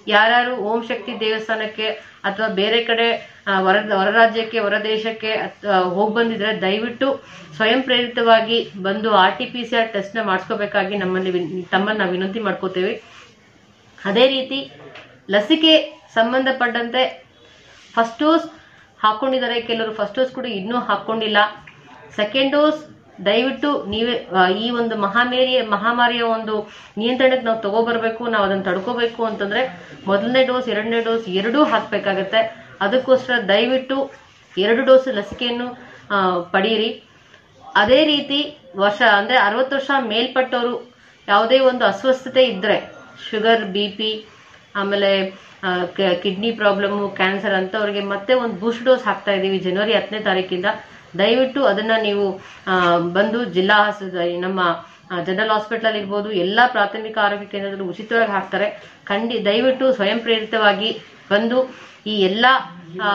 ಯಾರ್ಯಾರು ಓಂ ಶಕ್ತಿ ದೇವಸ್ಥಾನಕ್ಕೆ ಅಥವಾ ಬೇರೆ ಕಡೆ ಆ, ಹೊರ ಹೊರ ರಾಜ್ಯಕ್ಕೆ ಹೊರ ದೇಶಕ್ಕೆ ಹೋಗಿ ಬಂದಿದ್ರೆ ದಯವಿಟ್ಟು ಸ್ವಯಂ ಪ್ರೇರಿತವಾಗಿ ಬಂದು R T P C R test ನ ಮಾಡಿಸ್ಕೋಬೇಕಾಗಿ ನಮ್ಮಲ್ಲಿ ವಿನ್- ತಮ್ಮನ್ನ ವಿನಂತಿ ಮಾಡ್ಕೋತೇವೆ ಅದೇ ರೀತಿ ಲಸಿಕೆ ಸಂಬಂಧಪಟ್ಟಂತೆ ಫಸ್ಟ್ ಡೋಸ್ ಹಾಕೊಂಡಿದ್ದಾರೆ ಕೆಲವರು ಫಸ್ಟ್ ಡೋಸ್ ಕೂಡ ಇನ್ನೂ ಹಾಕೊಂಡಿಲ್ಲ ಸೆಕೆಂಡ್ ಡೋಸ್ ದಯವಿಟ್ಟು ನೀವೇ ಆ, ಈ ಒಂದು ಮಹಾಮಾರಿಯ ಮಹಾಮಾರಿಯ ಒಂದು ನಿಯಂತ್ರಣಕ್ಕೆ ನಾವು ತಗೋಬರ್ಬೇಕು ನಾವು ಅದನ್ನ ತಡ್ಕೋಬೇಕು ಅಂತಂದ್ರೆ ಮೊದಲನೇ ಡೋಸ್ ಎರಡನೇ ಡೋಸ್ ಎರಡೂ ಹಾಕ್ಬೇಕಾಗತ್ತೆ ಅದಕ್ಕೋಸ್ಕರ ದಯವಿಟ್ಟು ಎರಡು ಡೋಸ್ ಲಸಿಕೆಯನ್ನು ಆ, ಪಡೆಯಿರಿ ಅದೇ ರೀತಿ ವರ್ಷ ಅಂದ್ರೆ ಅರವತ್ತು ವರ್ಷ ಮೇಲ್ಪಟ್ಟವರು ಯಾವುದೇ ಒಂದು ಅಸ್ವಸ್ಥತೆ ಇದ್ರೆ ಶುಗರ್ ಬಿ ಪಿ ಆಮೇಲೆ ಕಿಡ್ನಿ ಪ್ರಾಬ್ಲಮ್ ಕ್ಯಾನ್ಸರ್ ಅಂತವ್ರಿಗೆ ಮತ್ತೆ ಒಂದು ಬೂಸ್ಟ್ ಡೋಸ್ ಹಾಕ್ತಾ ಇದೀವಿ ಜನವರಿ ಹತ್ತನೇ ತಾರೀಕಿಂದ ದಯವಿಟ್ಟು ಅದನ್ನ ನೀವು ಆ, ಬಂದು ಜಿಲ್ಲಾ ಆಸ್- ನಮ್ಮ ಜನರಲ್ ಹಾಸ್ಪಿಟಲ್ ಇರ್ಬೋದು ಎಲ್ಲಾ ಪ್ರಾಥಮಿಕ ಆರೋಗ್ಯ ಕೇಂದ್ರದಲ್ಲಿ ಉಚಿತವಾಗಿ ಹಾಕ್ತಾರೆ ಖಂಡಿ ದಯವಿಟ್ಟು ಸ್ವಯಂ ಪ್ರೇರಿತವಾಗಿ ಬಂದು ಈ ಎಲ್ಲಾ ಆ,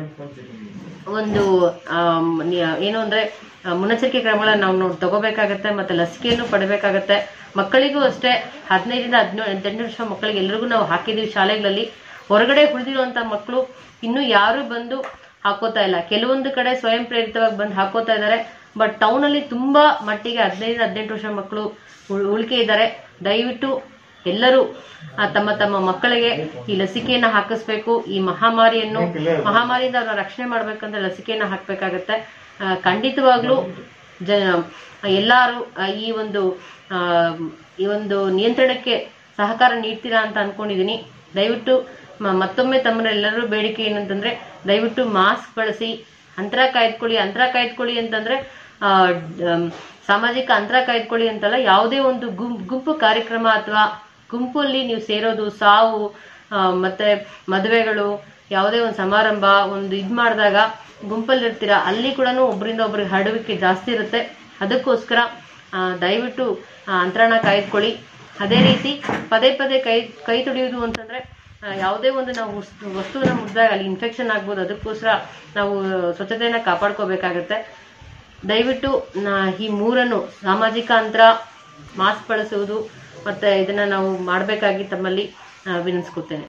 ಒಂದು ಆಮ್, ನಿ- ಏನು ಅಂದ್ರೆ ಆ, ಮುನ್ನೆಚ್ಚರಿಕೆ ಕ್ರಮಗಳನ್ನ ನಾವು ನೋಡಿ ತಗೋಬೇಕಾಗತ್ತೆ ಮತ್ತೆ ಲಸಿಕೆಯನ್ನು ಪಡಬೇಕಾಗತ್ತೆ ಮಕ್ಕಳಿಗೂ ಅಷ್ಟೇ ಹದಿನೈದರಿಂದ ಹದಿನೇಳು ಹದಿನೆಂಟು ವರ್ಷ ಮಕ್ಕಳಿಗೆ ಎಲ್ರಿಗೂ ನಾವು ಹಾಕಿದೀವಿ ಶಾಲೆಗಳಲ್ಲಿ ಹೊರಗಡೆ ಉಳಿದಿರುವಂತ ಮಕ್ಕಳು ಇನ್ನೂ ಯಾರು ಬಂದು ಹಾಕೋತಾ ಇಲ್ಲ ಕೆಲವೊಂದು ಕಡೆ ಸ್ವಯಂ ಪ್ರೇರಿತವಾಗಿ ಬಂದು ಹಾಕೋತಾ ಇದ್ದಾರೆ ಬಟ್ ಟೌನ್ ಅಲ್ಲಿ ತುಂಬಾ ಮಟ್ಟಿಗೆ ಹದಿನೈದು ಹದಿನೆಂಟು ವರ್ಷ ಮಕ್ಕಳು ಉಳ್- ಉಳ್ಕೆ ಇದ್ದಾರೆ ದಯವಿಟ್ಟು ಎಲ್ಲರೂ ಆ, ತಮ್ಮ ತಮ್ಮ ಮಕ್ಕಳಿಗೆ ಈ ಲಸಿಕೆಯನ್ನ ಹಾಕಿಸ್ಬೇಕು ಈ ಮಹಾಮಾರಿಯನ್ನು ಮಹಾಮಾರಿಯಿಂದ ಅವ್ರನ್ನ ರಕ್ಷಣೆ ಮಾಡ್ಬೇಕಂದ್ರೆ ಲಸಿಕೆಯನ್ನ ಹಾಕ್ಬೇಕಾಗತ್ತೆ ಆ, ಖಂಡಿತವಾಗ್ಲೂ ಜ ಎಲ್ಲಾರು ಆ, ಈ ಒಂದು ಆ, ಈ ಒಂದು ನಿಯಂತ್ರಣಕ್ಕೆ ಸಹಕಾರ ನೀಡ್ತೀರಾ ಅಂತ ಅನ್ಕೊಂಡಿದೀನಿ ದಯವಿಟ್ಟು ಮ- ಮತ್ತೊಮ್ಮೆ ತಮ್ಮನ್ನೆಲ್ಲರೂ ಬೇಡಿಕೆ ಏನಂತಂದ್ರೆ ದಯವಿಟ್ಟು ಮಾಸ್ಕ್ ಬಳಸಿ ಅಂತರ ಕಾಯ್ದುಕೊಳ್ಳಿ ಅಂತರ ಕಾಯ್ದುಕೊಳ್ಳಿ ಅಂತಂದ್ರೆ ಆ, ಡ್- ಸಾಮಾಜಿಕ ಅಂತರ ಕಾಯ್ದುಕೊಳ್ಳಿ ಅಂತಲ್ಲ ಯಾವುದೇ ಒಂದು ಗುಂಪು ಗುಂಪು ಕಾರ್ಯಕ್ರಮ ಅಥವಾ ಗುಂಪಲ್ಲಿ ನೀವು ಸೇರೋದು ಸಾವು ಆ, ಮತ್ತೆ ಮದುವೆಗಳು ಯಾವುದೇ ಒಂದು ಸಮಾರಂಭ ಒಂದು ಇದ್ ಮಾಡಿದಾಗ ಗುಂಪಲ್ಲಿ ಇರ್ತೀರಾ ಅಲ್ಲಿ ಕೂಡ ಒಬ್ಬರಿಂದ ಒಬ್ರಿಗೆ ಹರಡುವಿಕೆ ಜಾಸ್ತಿ ಇರುತ್ತೆ ಅದಕ್ಕೋಸ್ಕರ ಆ, ದಯವಿಟ್ಟು ಆ, ಅಂತರಣ ಕಾಯ್ದುಕೊಳ್ಳಿ ಅದೇ ರೀತಿ ಪದೇ ಪದೇ ಕೈ ಕೈ ತೊಳೆಯುವುದು ಅಂತಂದ್ರೆ ಆ, ಯಾವುದೇ ಒಂದು ನಾವು ವಸ್ತು- ವಸ್ತುವನ್ನ ಮುಟ್ಟಿದಾಗ ಅಲ್ಲಿ ಇನ್ಫೆಕ್ಷನ್ ಆಗ್ಬೋದು ಅದಕ್ಕೋಸ್ಕರ ನಾವು ಸ್ವಚ್ಛತೆಯನ್ನ ಕಾಪಾಡ್ಕೋಬೇಕಾಗತ್ತೆ ದಯವಿಟ್ಟು ನಾ- ಈ ಮೂರನ್ನು ಸಾಮಾಜಿಕ ಅಂತರ ಮಾಸ್ಕ್ ಬಳಸುವುದು ಮತ್ತೆ ಇದನ್ನ ನಾವು ಮಾಡಬೇಕಾಗಿ ತಮ್ಮಲ್ಲಿ ಆ, ವಿನಂತಿಸ್ಕೊತೇನೆ